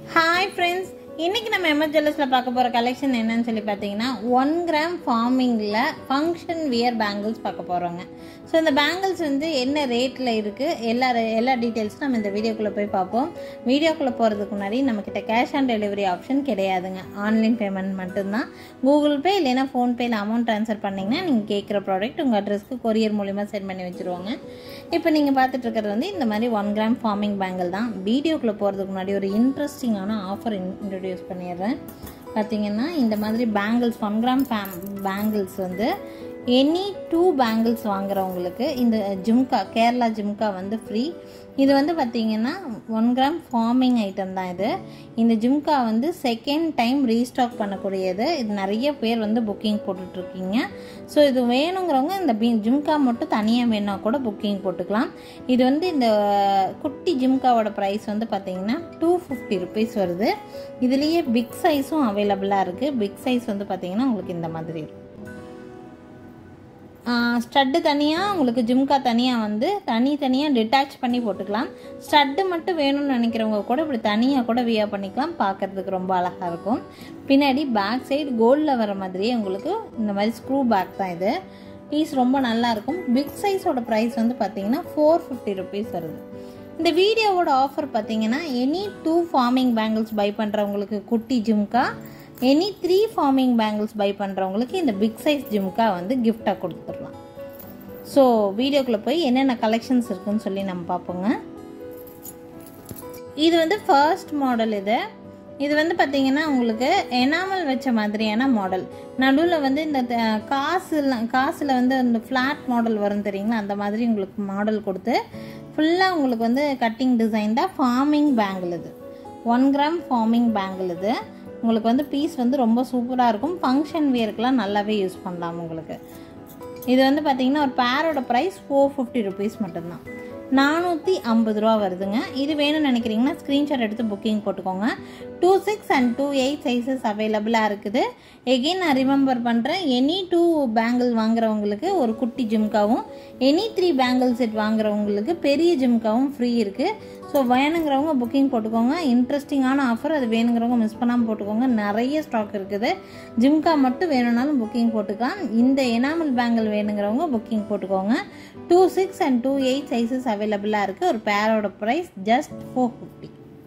hi friends இன்னைக்கு நம்ம MS ஜுவல்லர்ஸில் பார்க்க போகிற கலெக்ஷன் என்னன்னு சொல்லி பார்த்தீங்கன்னா ஒன் கிராம் ஃபார்மிங்கில் ஃபங்க்ஷன் வியர் பேங்கிள்ஸ் பார்க்க போகிறோங்க ஸோ இந்த பேங்கிள்ஸ் வந்து என்ன ரேட்டில் இருக்குது எல்லா எல்லா டீட்டெயில்ஸும் நம்ம இந்த வீடியோக்குள்ளே போய் பார்ப்போம் வீடியோக்குள்ளே போகிறதுக்கு முன்னாடி நம்மக்கிட்ட கேஷ் ஆன் டெலிவரி ஆப்ஷன் கிடையாதுங்க ஆன்லைன் பேமெண்ட் மட்டும்தான் கூகுள் பே இல்லைன்னா ஃபோன்பேயில் அமௌண்ட் ட்ரான்ஸ்ஃபர் பண்ணிங்கன்னா நீங்கள் கேட்குற ப்ராடக்ட் உங்கள் அட்ரஸ்க்கு கொரியர் மூலிமா சென்ட் பண்ணி வச்சுருவாங்க இப்போ நீங்கள் பார்த்துட்டு இருக்கிறது வந்து இந்த மாதிரி ஒன் கிராம் ஃபார்மிங் பேங்கிள் தான் வீடியோக்குள்ளே போகிறதுக்கு முன்னாடி ஒரு இன்ட்ரெஸ்டிங்கான ஆஃபர் இன்ட்ரடியூஸ் பண்ணிடுறேன் பார்த்தீங்கன்னா இந்த மாதிரி bangles one gram fame bangles வந்து எனி டூ பேங்கிள்ஸ் வாங்குறவங்களுக்கு இந்த ஜிம்கா கேரளா ஜிம்கா வந்து ஃப்ரீ இது வந்து பார்த்தீங்கன்னா ஒன் கிராம் ஃபார்மிங் ஐட்டம் தான் இது இந்த ஜிம்கா வந்து செகண்ட் டைம் ரீஸ்டாக் பண்ணக்கூடியது இது நிறைய பேர் வந்து புக்கிங் போட்டுட்ருக்கீங்க ஸோ இது வேணுங்கிறவங்க இந்த பி ஜிம்கா மட்டும் தனியாக வேணா கூட புக்கிங் போட்டுக்கலாம் இது வந்து இந்த குட்டி ஜிம்காவோட ப்ரைஸ் வந்து பார்த்தீங்கன்னா டூ ஃபிஃப்டி ருபீஸ் வருது இதுலேயே பிக் சைஸும் அவைலபிளாக இருக்குது பிக் சைஸ் வந்து பார்த்தீங்கன்னா உங்களுக்கு இந்த மாதிரி இருக்கும் ஸ்டட்டு தனியாக உங்களுக்கு ஜிம்கா தனியாக வந்து தனி தனியாக டிட்டாச் பண்ணி போட்டுக்கலாம் ஸ்டட்டு மட்டும் வேணும்னு நினைக்கிறவங்க கூட இப்படி தனியாக கூட வியா பண்ணிக்கலாம் பார்க்குறதுக்கு ரொம்ப அழகாக இருக்கும் பின்னாடி பேக் சைடு கோல்டில் வர மாதிரியே உங்களுக்கு இந்த மாதிரி ஸ்க்ரூ பேக் தான் இது பீஸ் ரொம்ப நல்லாயிருக்கும் பிக் சைஸோட ப்ரைஸ் வந்து பார்த்தீங்கன்னா ஃபோர் ஃபிஃப்டி ருபீஸ் வருது இந்த வீடியோவோட ஆஃபர் பார்த்தீங்கன்னா any two forming bangles buy பண்ணுறவங்களுக்கு குட்டி ஜிம்கா any three forming bangles buy பண்ணுறவங்களுக்கு இந்த பிக் சைஸ் ஜிம்கா வந்து கிஃப்டாக கொடுத்துடலாம் ஸோ வீடியோக்குள்ளே போய் என்னென்ன கலெக்ஷன்ஸ் இருக்குன்னு சொல்லி நம்ம பார்ப்போங்க இது வந்து ஃபர்ஸ்ட் மாடல் இது இது வந்து பார்த்தீங்கன்னா உங்களுக்கு எனாமல் வச்ச மாதிரியான மாடல் நடுவில் வந்து இந்த காசுல காசில் வந்து இந்த ஃப்ளாட் மாடல் வரும் தெரியுங்களா அந்த மாதிரி உங்களுக்கு மாடல் கொடுத்து ஃபுல்லாக உங்களுக்கு வந்து கட்டிங் டிசைன் தான் ஃபார்மிங் பேங்கிள் இது ஒன் கிராம் ஃபார்மிங் பேங்கிள் இது உங்களுக்கு வந்து பீஸ் வந்து ரொம்ப சூப்பராக இருக்கும் ஃபங்க்ஷன் வியருக்கெலாம் நல்லாவே யூஸ் பண்ணலாம் உங்களுக்கு இது வந்து பார்த்தீங்கன்னா ஒரு பேரோட ப்ரைஸ் ஃபோர் ஃபிஃப்டி ருபீஸ் மட்டும்தான் நானூற்றி ஐம்பது ரூபா வருதுங்க இது வேணும்னு நினைக்கிறீங்கன்னா ஸ்க்ரீன்ஷாட் எடுத்து புக்கிங் போட்டுக்கோங்க two six and two eight sizes அவைலபிளாக இருக்குது எகெயின் நான் ரிமெம்பர் பண்ணுறேன் எனி டூ பேங்கிள் வாங்குறவங்களுக்கு ஒரு குட்டி ஜிம்காவும் எனி த்ரீ பேங்கிள் செட் வாங்குறவங்களுக்கு பெரிய ஜிம்காவும் ஃப்ரீ இருக்குது ஸோ வேணுங்கிறவங்க புக்கிங் போட்டுக்கோங்க இன்ட்ரெஸ்டிங்கான ஆஃபர் அது வேணுங்கிறவங்க மிஸ் பண்ணாமல் போட்டுக்கோங்க நிறைய ஸ்டாக் இருக்குது ஜிம்கா மட்டும் வேணும்னாலும் புக்கிங் போட்டுக்கலாம் இந்த எனாமல் பேங்கிள் வேணுங்கிறவங்க புக்கிங் போட்டுக்கோங்க two six and two eight sizes அவைலபிளாக இருக்குது ஒரு பேரோட ப்ரைஸ் ஜஸ்ட் ஃபோர் ஃபிஃப்டி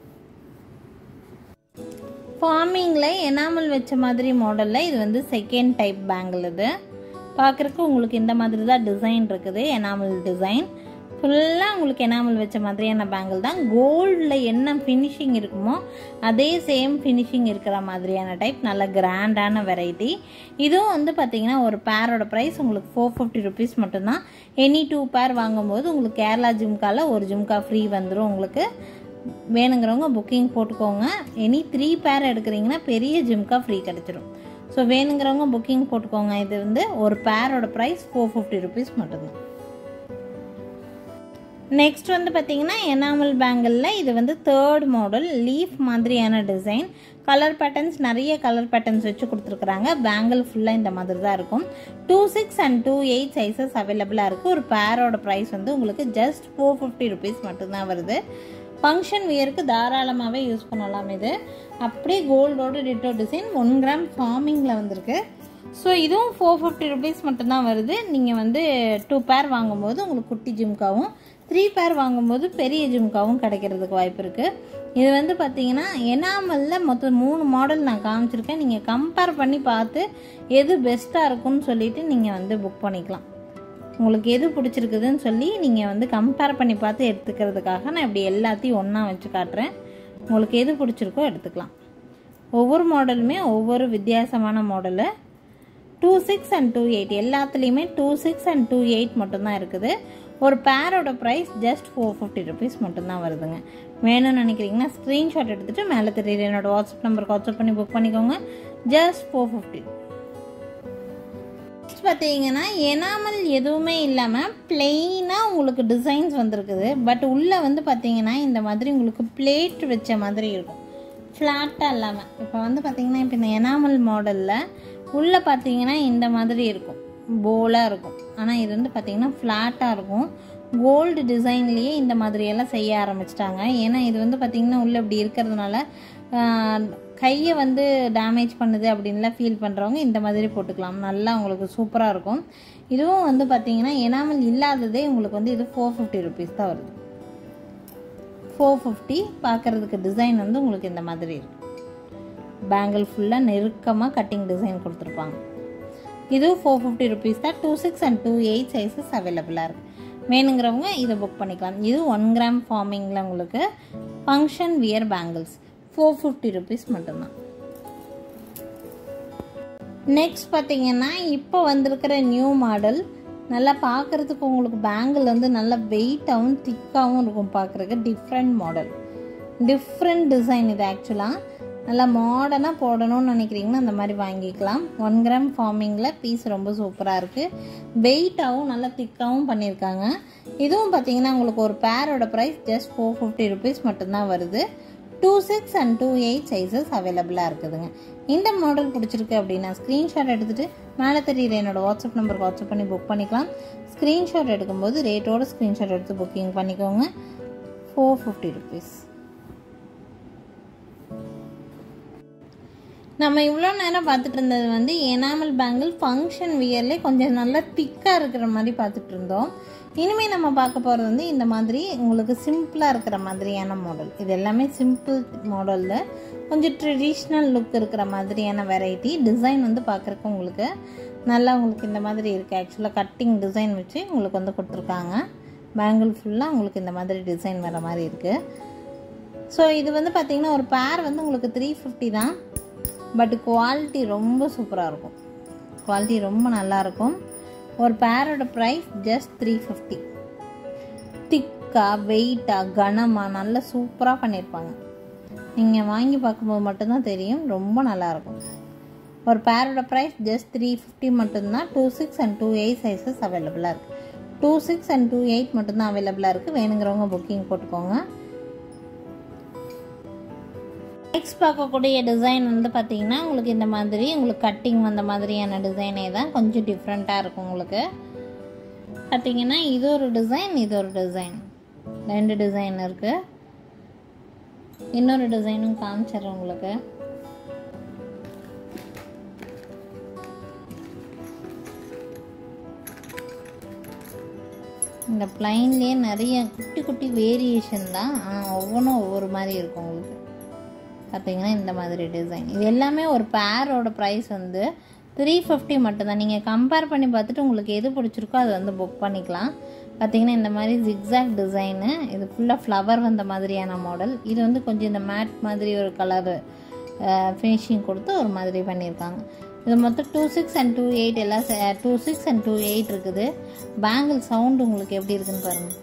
ஃபார்மிங்கில் எனாமல் வச்ச மாதிரி மாடலில் இது வந்து செகண்ட் டைப் பேங்கிள் இது பார்க்குறக்கு உங்களுக்கு இந்த மாதிரி தான் டிசைன் இருக்குது எனாமல் டிசைன் ஃபுல்லாக உங்களுக்கு எனாமல் வச்ச மாதிரியான பேங்கிள் தான் கோல்டில் என்ன ஃபினிஷிங் இருக்குமோ அதே சேம் ஃபினிஷிங் இருக்கிற மாதிரியான டைப் நல்ல கிராண்டான வெரைட்டி இதுவும் வந்து பார்த்தீங்கன்னா ஒரு பேரோட ப்ரைஸ் உங்களுக்கு ஃபோர் ஃபிஃப்டி ருபீஸ் மட்டும்தான் எனி டூ பேர் வாங்கும்போது உங்களுக்கு கேரளா ஜிம்காவில் ஒரு ஜிம்கா ஃப்ரீ வந்துடும் உங்களுக்கு வேணுங்கிறவங்க புக்கிங் போட்டுக்கோங்க எனி த்ரீ பேர் எடுக்கிறீங்கன்னா பெரிய ஜிம்கா ஃப்ரீ கிடச்சிரும் ஸோ வேணுங்கிறவங்க புக்கிங் போட்டுக்கோங்க இது வந்து ஒரு பேரோட ப்ரைஸ் ஃபோர் ஃபிஃப்டி ருபீஸ் மட்டும்தான் நெக்ஸ்ட் வந்து பார்த்தீங்கன்னா எனாமல் பேங்கிளில் இது வந்து தேர்ட் மாடல் லீஃப் மாதிரியான டிசைன் கலர் பேட்டர்ன்ஸ் நிறைய கலர் பேட்டர்ன்ஸ் வச்சு கொடுத்துருக்குறாங்க பேங்கிள் ஃபுல்லாக இந்த மாதிரி தான் இருக்கும் two six and two eight sizes அவைலபிளாக இருக்குது ஒரு பேரோட ப்ரைஸ் வந்து உங்களுக்கு ஜஸ்ட் ஃபோர் ஃபிஃப்டி ருபீஸ் மட்டும்தான் வருது ஃபங்க்ஷன் வியருக்கு தாராளமாகவே யூஸ் பண்ணலாம் இது அப்படியே கோல்டோட டிட்டோ டிசைன் ஒன் கிராம் ஃபார்மிங்கில் வந்திருக்கு ஸோ இதுவும் ஃபோர் ஃபிஃப்டி ருபீஸ் மட்டும்தான் வருது நீங்கள் வந்து டூ பேர் வாங்கும்போது உங்களுக்கு குட்டி ஜிம்காவும் த்ரீ பேர் வாங்கும்போது பெரிய ஜிம்காவும் கிடைக்கிறதுக்கு வாய்ப்பு இருக்குது இது வந்து பார்த்தீங்கன்னா எனாமலில் மொத்தம் மூணு மாடல் நான் காமிச்சிருக்கேன் நீங்கள் கம்பேர் பண்ணி பார்த்து எது பெஸ்ட்டாக இருக்கும்னு சொல்லிவிட்டு நீங்கள் வந்து புக் பண்ணிக்கலாம் உங்களுக்கு எது பிடிச்சிருக்குதுன்னு சொல்லி நீங்கள் வந்து கம்பேர் பண்ணி பார்த்து எடுத்துக்கிறதுக்காக நான் இப்படி எல்லாத்தையும் ஒன்றா வச்சு காட்டுறேன் உங்களுக்கு எது பிடிச்சிருக்கோ எடுத்துக்கலாம் ஒவ்வொரு மாடலுமே ஒவ்வொரு வித்தியாசமான model two six and two eight எல்லாத்துலேயுமே two six and two eight மட்டும்தான் இருக்குது ஒரு பேரோட price just four fifty rupees மட்டும்தான் வருதுங்க வேணும்னு நினைக்கிறீங்கன்னா ஸ்க்ரீன்ஷாட் எடுத்துகிட்டு மேலே தெரியுற என்னோட வாட்ஸ்அப் நம்பருக்கு வாட்ஸ்அப் பண்ணி புக் பண்ணிக்கோங்க ஜஸ்ட் ஃபோர் ஃபிஃப்டி பார்த்தீங்கன்னா எனாமல் எதுவுமே இல்லாமல் பிளெயினாக உங்களுக்கு டிசைன்ஸ் வந்திருக்குது பட் உள்ளே வந்து பார்த்தீங்கன்னா இந்த மாதிரி உங்களுக்கு பிளேட் வச்ச மாதிரி இருக்கும் ஃப்ளாட்டாக இல்லாமல் இப்போ வந்து பார்த்தீங்கன்னா இப்போ இந்த எனாமல் மாடலில் உள்ளே பார்த்தீங்கன்னா இந்த மாதிரி இருக்கும் போலாக இருக்கும் ஆனால் இது வந்து பார்த்தீங்கன்னா ஃப்ளாட்டாக இருக்கும் கோல்டு டிசைன்லேயே இந்த மாதிரியெல்லாம் செய்ய ஆரம்பிச்சிட்டாங்க ஏன்னா இது வந்து பார்த்திங்கன்னா உள்ளே இப்படி இருக்கிறதுனால கையை வந்து டேமேஜ் பண்ணுது அப்படின்லாம் ஃபீல் பண்ணுறவங்க இந்த மாதிரி போட்டுக்கலாம் நல்லா உங்களுக்கு சூப்பராக இருக்கும் இதுவும் வந்து பார்த்திங்கன்னா எனாமல் இல்லாததே உங்களுக்கு வந்து இது ஃபோர் ஃபிஃப்டி ருபீஸ் தான் வருது ஃபோர் ஃபிஃப்டி பார்க்குறதுக்கு டிசைன் வந்து உங்களுக்கு இந்த மாதிரி இருக்கும் பேங்கிள் ஃபுல்லாக நெருக்கமாக கட்டிங் டிசைன் கொடுத்துருப்பாங்க இதுவும் ஃபோர் ஃபிஃப்டி ருபீஸ் தான் two six and two eight sizes அவைலபிளாக இருக்குது வேணுங்கிறவங்க இதை புக் பண்ணிக்கலாம் இது ஒன் கிராம் ஃபார்மிங்கில் உங்களுக்கு function wear bangles four fifty rupees மட்டும்தான் நெக்ஸ்ட் பார்த்தீங்கன்னா இப்போ வந்திருக்கிற நியூ மாடல் நல்லா பார்க்குறதுக்கு உங்களுக்கு பேங்கிள் வந்து நல்லா வெயிட்டாகவும் திக்காகவும் இருக்கும் பார்க்குறதுக்கு டிஃப்ரெண்ட் மாடல் டிஃப்ரெண்ட் டிசைன் இது ஆக்சுவலாக நல்லா மாடர்னாக போடணும்னு நினைக்கிறீங்கன்னா அந்த மாதிரி வாங்கிக்கலாம் ஒன் கிராம் ஃபார்மிங்கில் பீஸ் ரொம்ப சூப்பராக இருக்குது வெயிட்டாகவும் நல்லா திக்காகவும் பண்ணியிருக்காங்க இதுவும் பார்த்தீங்கன்னா உங்களுக்கு ஒரு பேரோட price just four fifty rupees மட்டும்தான் வருது two six and two eight sizes அவைலபிளாக இருக்குதுங்க இந்த மாடல் பிடிச்சிருக்கு அப்படின்னா ஸ்க்ரீன்ஷாட் எடுத்துகிட்டு மேலே தெரியுற என்னோட வாட்ஸ்அப் நம்பருக்கு வாட்ஸ்அப் பண்ணி புக் பண்ணிக்கலாம் ஸ்க்ரீன்ஷாட் எடுக்கும்போது ரேட்டோட ஸ்க்ரீன்ஷாட் எடுத்து புக்கிங் பண்ணிக்கோங்க ஃபோர் ஃபிஃப்டி ருபீஸ் நம்ம இவ்வளோ நேரம் பார்த்துட்டு இருந்தது வந்து எனாமல் பேங்கிள் ஃபங்க்ஷன் வியர்லே கொஞ்சம் நல்லா திக்காக இருக்கிற மாதிரி பார்த்துட்டு இருந்தோம் இனிமேல் நம்ம பார்க்க போகிறது வந்து இந்த மாதிரி உங்களுக்கு சிம்பிளாக இருக்கிற மாதிரியான மாடல் இது எல்லாமே சிம்பிள் மாடலில் கொஞ்சம் ட்ரெடிஷ்னல் லுக் இருக்கிற மாதிரியான வெரைட்டி டிசைன் வந்து பார்க்குறக்கு உங்களுக்கு நல்லா உங்களுக்கு இந்த மாதிரி இருக்குது ஆக்சுவலாக கட்டிங் டிசைன் வச்சு உங்களுக்கு வந்து கொடுத்துருக்காங்க பேங்கிள் ஃபுல்லாக உங்களுக்கு இந்த மாதிரி டிசைன் வர மாதிரி இருக்குது ஸோ இது வந்து பார்த்திங்கன்னா ஒரு பேர் வந்து உங்களுக்கு த்ரீ ஃபிஃப்டி தான் பட் குவாலிட்டி ரொம்ப சூப்பராக இருக்கும் குவாலிட்டி ரொம்ப நல்லாயிருக்கும் ஒரு பேரோட ப்ரைஸ் ஜஸ்ட் த்ரீ ஃபிஃப்டி திக்காக வெயிட்டாக கனமாக நல்லா சூப்பராக பண்ணியிருப்பாங்க நீங்கள் வாங்கி பார்க்கும்போது மட்டும்தான் தெரியும் ரொம்ப நல்லாயிருக்கும் ஒரு பேரோட ப்ரைஸ் ஜஸ்ட் த்ரீ ஃபிஃப்டி மட்டும்தான் two six and two eight sizes அவைலபிளாக இருக்குது two six and two eight மட்டும்தான் அவைலபிளாக இருக்குது வேணுங்கிறவங்க புக்கிங் போட்டுக்கோங்க நெக்ஸ்ட் பார்க்கக்கூடிய டிசைன் வந்து பார்த்தீங்கன்னா உங்களுக்கு இந்த மாதிரி உங்களுக்கு கட்டிங் வந்த மாதிரியான டிசைனே தான் கொஞ்சம் டிஃப்ரெண்ட்டாக இருக்கும் உங்களுக்கு பார்த்தீங்கன்னா இது ஒரு டிசைன் இது ஒரு டிசைன் ரெண்டு டிசைன் இருக்குது இன்னொரு டிசைனும் காமிச்சிடுறேன் உங்களுக்கு இந்த பிளைன்லேயே நிறைய குட்டி குட்டி வேரியேஷன் தான் ஒவ்வொன்றும் ஒவ்வொரு மாதிரி இருக்கும் உங்களுக்கு பார்த்தீங்கன்னா இந்த மாதிரி டிசைன் இது எல்லாமே ஒரு பேரோட ப்ரைஸ் வந்து த்ரீ ஃபிஃப்டி மட்டும்தான் நீங்கள் கம்பேர் பண்ணி பார்த்துட்டு உங்களுக்கு எது பிடிச்சிருக்கோ அதை வந்து புக் பண்ணிக்கலாம் பார்த்தீங்கன்னா இந்த மாதிரி ஜிக்ஸாக் டிசைனு இது ஃபுல்லாக ஃப்ளவர் வந்த மாதிரியான மாடல் இது வந்து கொஞ்சம் இந்த மேட் மாதிரி ஒரு கலரு ஃபினிஷிங் கொடுத்து ஒரு மாதிரி பண்ணியிருக்காங்க இது மொத்தம் two six and two eight எல்லாம் two six and two eight இருக்குது பேங்கிள் சவுண்டு உங்களுக்கு எப்படி இருக்குன்னு பாருங்கள்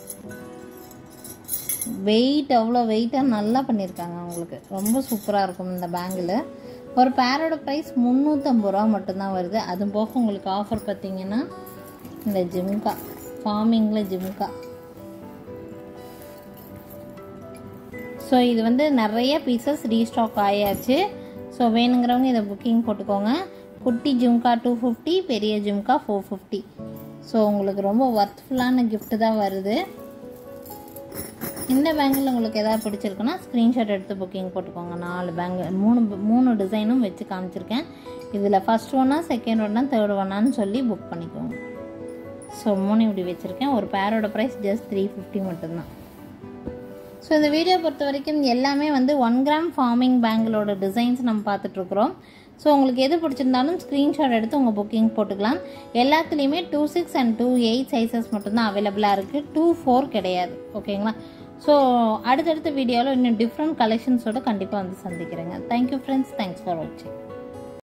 வெயிட் அவ்வளோ வெயிட்டாக நல்லா பண்ணியிருக்காங்க அவங்களுக்கு ரொம்ப சூப்பராக இருக்கும் இந்த பேங்கில் ஒரு பேரோட ப்ரைஸ் முந்நூற்றம்பது ரூபா மட்டும்தான் வருது அது போக உங்களுக்கு ஆஃபர் பார்த்தீங்கன்னா இந்த ஜிம்கா ஃபார்மிங்கில் ஜிம்கா ஸோ இது வந்து நிறைய பீசஸ் ரீஸ்டாக் ஆயாச்சு ஸோ வேணுங்கிறவங்க இதை புக்கிங் போட்டுக்கோங்க குட்டி ஜிம்கா டூ ஃபிஃப்டி பெரிய ஜிம்கா ஃபோர் ஃபிஃப்டி ஸோ உங்களுக்கு ரொம்ப ஒர்த்ஃபுல்லான gift தான் வருது இந்த பேங்கில் உங்களுக்கு எதாவது பிடிச்சிருக்குன்னா ஸ்க்ரீன்ஷாட் எடுத்து புக்கிங் போட்டுக்கோங்க நாலு பேங்கிள் மூணு மூணு டிசைனும் வச்சு காமிச்சிருக்கேன் இதில் ஃபஸ்ட் ஒன்னா செகண்ட் ஒன்னா தேர்ட் ஒன்னான்னு சொல்லி புக் பண்ணிக்கோங்க ஸோ மூணு இப்படி வச்சுருக்கேன் ஒரு பேரோட ப்ரைஸ் ஜஸ்ட் த்ரீ ஃபிஃப்டி மட்டும்தான் ஸோ இந்த வீடியோ பொறுத்த வரைக்கும் எல்லாமே வந்து ஒன் கிராம் ஃபார்மிங் பேங்கிளோட டிசைன்ஸ் நம்ம பார்த்துட்ருக்குறோம் ஸோ உங்களுக்கு எது பிடிச்சிருந்தாலும் ஸ்க்ரீன்ஷாட் எடுத்து உங்கள் புக்கிங் போட்டுக்கலாம் எல்லாத்துலேயுமே two six and two eight sizes மட்டும்தான் அவைலபிளாக இருக்குது டூ ஃபோர் கிடையாது ஓகேங்களா ஸோ அடுத்தடுத்த வீடியோவில் இன்னும் டிஃப்ரெண்ட் கலெக்ஷன்ஸோட கண்டிப்பாக வந்து சந்திக்கிறேங்க தேங்க்யூ ஃப்ரெண்ட்ஸ் தேங்க்ஸ் ஃபார் வாட்சிங்